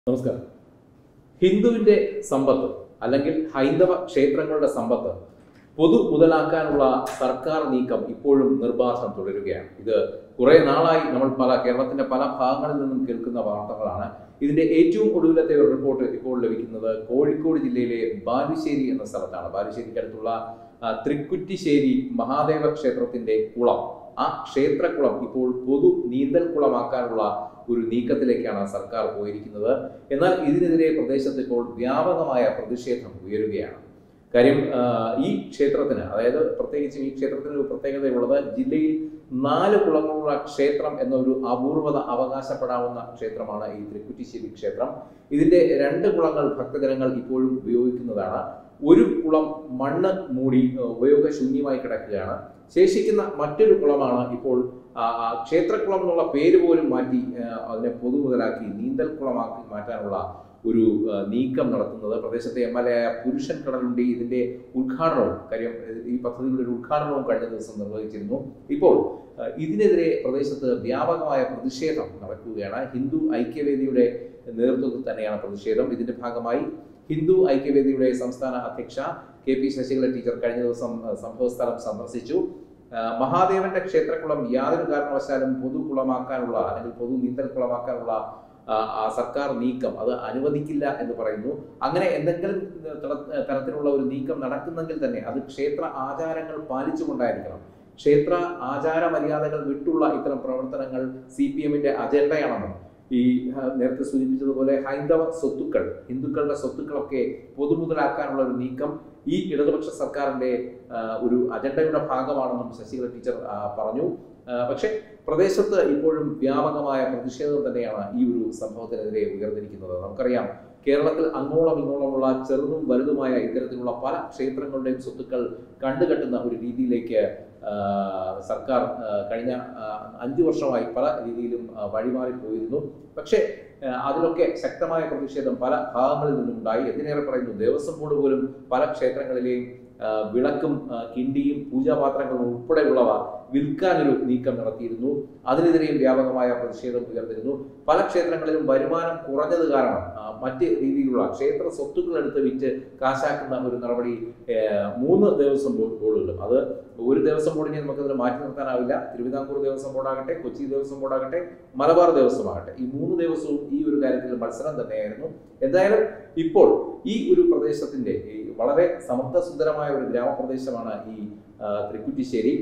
നമസ്കാരം ഹിന്ദുവിന്റെ സമ്പത്ത് അല്ലെങ്കിൽ ഹൈന്ദവ ക്ഷേത്രങ്ങളുടെ സമ്പത്ത് പൊതു മുതലാക്കാനുള്ള സർക്കാർ നീക്കം ഇപ്പോഴും നിർബാധം തുടരുകയാണ് ഇത് കുറെ നാളായി നമ്മൾ പല കേരളത്തിന്റെ പല ഭാഗങ്ങളിൽ നിന്നും കേൾക്കുന്ന വാർത്തകളാണ് ഇതിന്റെ ഏറ്റവും ഒടുവിലത്തെ ഒരു റിപ്പോർട്ട് ഇപ്പോൾ ലഭിക്കുന്നത് കോഴിക്കോട് ജില്ലയിലെ ബാലുശ്ശേരി എന്ന സ്ഥലത്താണ് ബാലുശ്ശേരിക്ക് അടുത്തുള്ള ആ, തൃക്കുറ്റിശ്ശേരി മഹാദേവ ക്ഷേത്രത്തിന്റെ കുളം ആ ക്ഷേത്രക്കുളം ഇപ്പോൾ പൊതു നീന്തൽ കുളമാക്കാനുള്ള ഒരു നീക്കത്തിലേക്കാണ് സർക്കാർ പോയിരിക്കുന്നത് എന്നാൽ ഇതിനെതിരെ പ്രദേശത്ത് ഇപ്പോൾ വ്യാപകമായ പ്രതിഷേധം ഉയരുകയാണ് കാര്യം ആ, ഈ ക്ഷേത്രത്തിന് അതായത് പ്രത്യേകിച്ചും ഈ ക്ഷേത്രത്തിന് ഒരു പ്രത്യേകതയുള്ളത് ജില്ലയിൽ നാല് കുളങ്ങളുള്ള ക്ഷേത്രം എന്ന ഒരു അപൂർവത അവകാശപ്പെടാവുന്ന ക്ഷേത്രമാണ് ഈ തൃക്കുറ്റിശ്ശേരി ക്ഷേത്രം ഇതിന്റെ രണ്ട് കുളങ്ങൾ ഭക്തജനങ്ങൾ ഇപ്പോഴും ഉപയോഗിക്കുന്നതാണ് ഒരു കുളം മണ്ണ് മൂടി ആ, ഉപയോഗശൂന്യമായി കിടക്കുകയാണ് ശേഷിക്കുന്ന മറ്റൊരു കുളമാണ് ഇപ്പോൾ ആ, ആ, ക്ഷേത്രക്കുളം എന്നുള്ള പേര് പോലും മാറ്റി ആ, അതിനെ പൊതുമുതലാക്കി നീന്തൽ കുളമാക്കി മാറ്റാനുള്ള ഒരു ആ, നീക്കം നടത്തുന്നത് പ്രദേശത്തെ എം എൽ എ ആയ പുരുഷൻ കടലുണ്ടി ഇതിന്റെ ഉദ്ഘാടനവും കാര്യം ഏഹ്, ഈ പദ്ധതിയുടെ ഒരു ഉദ്ഘാടനവും കഴിഞ്ഞ ദിവസം നിർവഹിച്ചിരുന്നു ഇപ്പോൾ ആ, ഇതിനെതിരെ പ്രദേശത്ത് വ്യാപകമായ പ്രതിഷേധം നടക്കുകയാണ് ഹിന്ദു ഐക്യവേദിയുടെ നേതൃത്വത്തിൽ തന്നെയാണ് പ്രതിഷേധം ഇതിന്റെ ഭാഗമായി ഹിന്ദു ഐക്യവേദിയുടെ സംസ്ഥാന അധ്യക്ഷ കെ പി ശശികല ടീച്ചർ കഴിഞ്ഞ ദിവസം ആ, സംഭവസ്ഥലം സന്ദർശിച്ചു ആ, മഹാദേവന്റെ ക്ഷേത്രക്കുളം യാതൊരു കാരണവശാലും പൊതുകുളമാക്കാനുള്ള അല്ലെങ്കിൽ പൊതു നീന്തൽ കുളമാക്കാനുള്ള ആ, ആ സർക്കാർ നീക്കം അത് അനുവദിക്കില്ല എന്ന് പറയുന്നു അങ്ങനെ എന്തെങ്കിലും തര- തരത്തിലുള്ള ഒരു നീക്കം നടക്കുന്നെങ്കിൽ തന്നെ അത് ക്ഷേത്ര ആചാരങ്ങൾ പാലിച്ചുകൊണ്ടായിരിക്കണം ക്ഷേത്ര ആചാര മര്യാദകൾ വിട്ടുള്ള ഇത്തരം പ്രവർത്തനങ്ങൾ സി പി എമ്മിന്റെ അജണ്ടയാണെന്നും ഈ ആ, നേരത്തെ സൂചിപ്പിച്ചതുപോലെ ഹൈന്ദവ സ്വത്തുക്കൾ ഹിന്ദുക്കളുടെ സ്വത്തുക്കളൊക്കെ പൊതുമുതലാക്കാനുള്ള ഒരു നീക്കം ഈ ഇടതുപക്ഷ സർക്കാരിന്റെ ആ, ഒരു അജണ്ടയുടെ ഭാഗമാണെന്നും ശശികല ടീച്ചർ ആ, പറഞ്ഞു ആ, പക്ഷേ പ്രദേശത്ത് ഇപ്പോഴും വ്യാപകമായ പ്രതിഷേധം തന്നെയാണ് ഈ ഒരു സംഭവത്തിനെതിരെ ഉയർന്നിരിക്കുന്നത് നമുക്കറിയാം കേരളത്തിൽ അങ്ങോളം ഇങ്ങോളമുള്ള ചെറുതും വലുതുമായ ഇത്തരത്തിലുള്ള പല ക്ഷേത്രങ്ങളുടെയും സ്വത്തുക്കൾ കണ്ടുകെട്ടുന്ന ഒരു രീതിയിലേക്ക് ആ, സർക്കാർ ആ, കഴിഞ്ഞ ആ, അഞ്ചു വർഷമായി പല രീതിയിലും ആ, വഴിമാറിപ്പോയിരുന്നു പക്ഷേ ആ, അതിലൊക്കെ ശക്തമായ പ്രതിഷേധം പല ഭാഗങ്ങളിൽ നിന്നും ഉണ്ടായി എന്തിനേറെ പറയുന്നു ദേവസ്വം ബോർഡ് പോലും പല ക്ഷേത്രങ്ങളിലെയും ആ, വിളക്കും ആ, കിണ്ടിയും പൂജാപാത്രങ്ങളും ഉൾപ്പെടെയുള്ളവ വിൽക്കാനൊരു നീക്കം നടത്തിയിരുന്നു അതിനെതിരെയും വ്യാപകമായ പ്രതിഷേധം ഉയർന്നിരുന്നു പല ക്ഷേത്രങ്ങളിലും വരുമാനം കുറഞ്ഞത് കാരണം ആ, മറ്റ് രീതിയിലുള്ള ക്ഷേത്ര സ്വത്തുക്കൾ എടുത്ത് വിറ്റ് കാശാക്കുന്ന ഒരു നടപടി ഏ, മൂന്ന് ദേവസ്വം ബോർഡ് ബോർഡുകളും അത് ഒരു ദേവസ്വം ബോർഡിനെ നമുക്കതിന് മാറ്റി നിർത്താനാവില്ല തിരുവിതാംകൂർ ദേവസ്വം ബോർഡാകട്ടെ കൊച്ചി ദേവസ്വം ബോർഡാകട്ടെ മലബാർ ദേവസ്വം ആകട്ടെ ഈ മൂന്ന് ദേവസ്വവും ഈ ഒരു കാര്യത്തിൽ മത്സരം തന്നെയായിരുന്നു എന്തായാലും ഇപ്പോൾ ഈ ഒരു പ്രദേശത്തിന്റെ ഈ വളരെ സമൃദ്ധസുന്ദരമായ ഒരു ഗ്രാമപ്രദേശമാണ് ഈ ആ, തൃക്കുറ്റിശ്ശേരി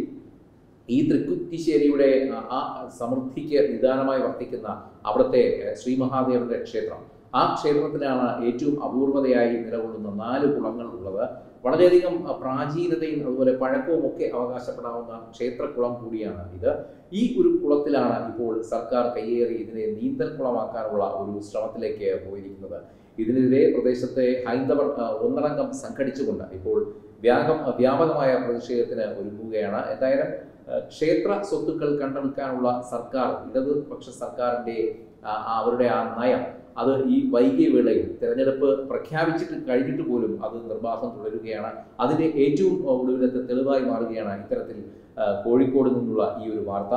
ഈ തൃക്കുറ്റിശ്ശേരിയുടെ ആ, ആ സമൃദ്ധിക്ക് നിദാനമായി വർത്തിക്കുന്ന അവിടുത്തെ ഏഹ്, ശ്രീ മഹാദേവന്റെ ക്ഷേത്രം ആ ക്ഷേത്രത്തിലാണ് ഏറ്റവും അപൂർവതയായി നിലകൊള്ളുന്ന നാല് കുളങ്ങൾ ഉള്ളത് വളരെയധികം അഹ്, പ്രാചീനതയും അതുപോലെ പഴക്കവും ഒക്കെ അവകാശപ്പെടാവുന്ന ക്ഷേത്രക്കുളം കൂടിയാണ് ഇത് ഈ ഒരു കുളത്തിലാണ് ഇപ്പോൾ സർക്കാർ കയ്യേറി ഇതിനെ നീന്തൽ കുളമാക്കാനുള്ള ഒരു ശ്രമത്തിലേക്ക് പോയിരിക്കുന്നത് ഇതിനെതിരെ പ്രദേശത്തെ ഹൈന്ദവർ അഹ്, ഒന്നടങ്കം സംഘടിച്ചുകൊണ്ട് ഇപ്പോൾ വ്യാപകം വ്യാപകമായ പ്രതിഷേധത്തിന് ഒരുങ്ങുകയാണ് എന്തായാലും അഹ്, ക്ഷേത്ര സ്വത്തുക്കൾ കണ്ടെടുക്കാനുള്ള സർക്കാർ ഇടതുപക്ഷ സർക്കാരിന്റെ ആ, ആ അവരുടെ ആ നയം അത് ഈ വൈകിയ വേളയിൽ തെരഞ്ഞെടുപ്പ് പ്രഖ്യാപിച്ചിട്ട് കഴിഞ്ഞിട്ട് പോലും അത് നിർബാധം തുടരുകയാണ് അതിന്റെ ഏറ്റവും അഹ്, ഒടുവിലത്തെ തെളിവായി മാറുകയാണ് ഇത്തരത്തിൽ അഹ്, കോഴിക്കോട് നിന്നുള്ള ഈ ഒരു വാർത്ത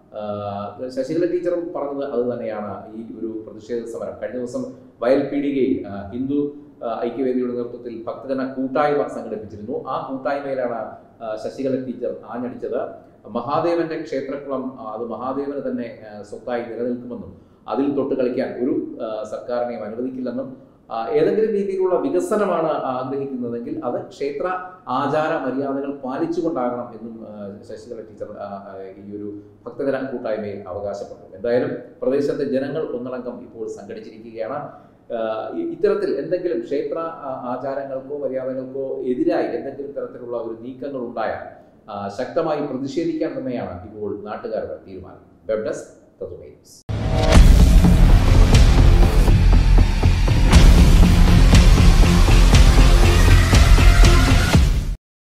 ആഹ്, ശശികല ടീച്ചറും പറഞ്ഞത് അത് തന്നെയാണ് ഈ ഒരു പ്രതിഷേധ സമരം കഴിഞ്ഞ ദിവസം വയൽപീടികയിൽ ആഹ്, ഹിന്ദു ആഹ്, ഐക്യവേദിയുടെ നേതൃത്വത്തിൽ ഭക്തജന കൂട്ടായ്മ സംഘടിപ്പിച്ചിരുന്നു ആ കൂട്ടായ്മയിലാണ് ആഹ്, ശശികല ടീച്ചർ ആഞ്ഞടിച്ചത് മഹാദേവന്റെ ക്ഷേത്രക്കുളം ആഹ്, അത് മഹാദേവന് തന്നെ ആഹ്, സ്വത്തായി നിലനിൽക്കുമെന്നും അതിൽ തൊട്ട് കളിക്കാൻ ഒരു ആഹ്, സർക്കാരിനെയും അനുവദിക്കില്ലെന്നും ആഹ്, ഏതെങ്കിലും രീതിയിലുള്ള വികസനമാണ് ആഗ്രഹിക്കുന്നതെങ്കിൽ അത് ക്ഷേത്ര ആചാര മര്യാദകൾ പാലിച്ചുകൊണ്ടാകണം എന്നും ആഹ്, ശശികല ടീച്ചർ ആഹ്, ആഹ്, ഈ ഒരു ഭക്തജന കൂട്ടായ്മയിൽ അവകാശപ്പെട്ടു എന്തായാലും പ്രദേശത്തെ ജനങ്ങൾ ഒന്നടങ്കം ഇപ്പോൾ സംഘടിച്ചിരിക്കുകയാണ് ആഹ്, ഇ- ഇത്തരത്തിൽ എന്തെങ്കിലും ക്ഷേത്ര ആഹ്, ആചാരങ്ങൾക്കോ മര്യാദകൾക്കോ എതിരായി എന്തെങ്കിലും തരത്തിലുള്ള ഒരു നീക്കങ്ങൾ ഉണ്ടായാൽ ആഹ്, ശക്തമായി പ്രതിഷേധിക്കാൻ തന്നെയാണ് ഇപ്പോൾ നാട്ടുകാരുടെ തീരുമാനം വെബ് ഡെസ്ക് തത്വമേ ന്യൂസ്